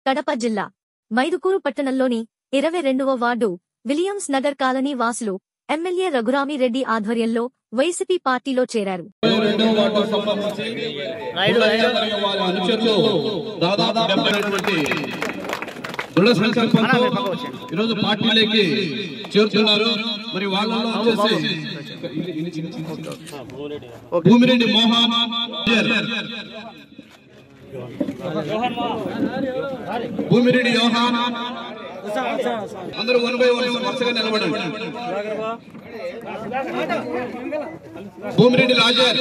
కడప జిల్లా మైదుకూరు పట్టణంలోని ఇరవై రెండవ ward Williams Nagar colony MLA Raghuramireddy రఘురామిరెడ్డి ఆధ్వర్యంలో వైసీపీ పార్టీలో చేరారు రెండవ వార్డు సంబంధించి ఉదయనగర వారి అనుచరులు దాదాపు డెబ్బై అయినటువంటి దృఢ సంకల్పంతో ఈరోజు పార్టీలోకి చేరుతున్నారు మరి వాళ్ళలో వచ్చేసి భూమిరెడ్డి మోహన్ భూమిరెడ్డి యోహాన్ అందరూ వన్ బై వన్ వరుసగా నిలబడండి భూమిరెడ్డి లాజర్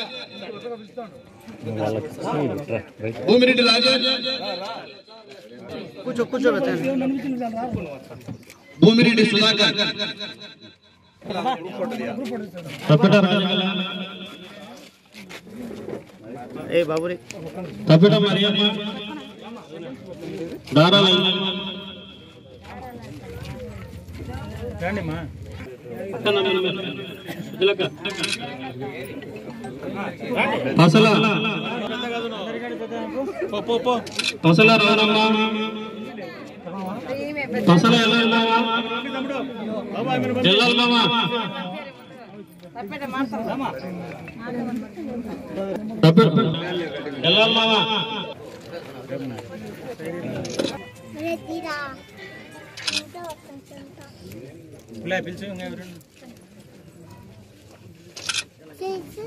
భూమిరెడ్డి లాజర్ కూర్చో కూర్చో భూమిరెడ్డి సుధాకర్ ఏ బాబురి తప్పిట మరియమ్మ దారాల అసలు అసలు రానమ్మా అసలు వెళ్ళాలమ్మా వెళ్ళాలమ్మా తప్పిట వెళ్ళాలమ్మా Retira. Sí, sí.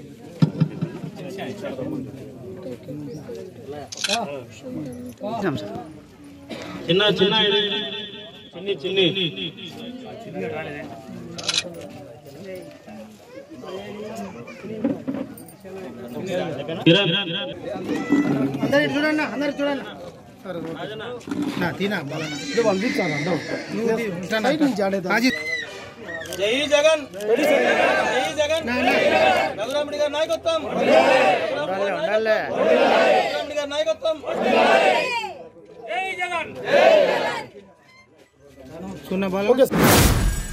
చిన్న చిన్న ఇది. చిన్ని చిన్ని కిరణ్ అందరు చూడండి అందరు చూడండి నా తినా ఇది పంపించాను అందరూ జై జగన్ జై జగన్ రఘురాముడి గారి నాయకత్వం రఘురాముడి గారి నాయకత్వం చిన్న బాల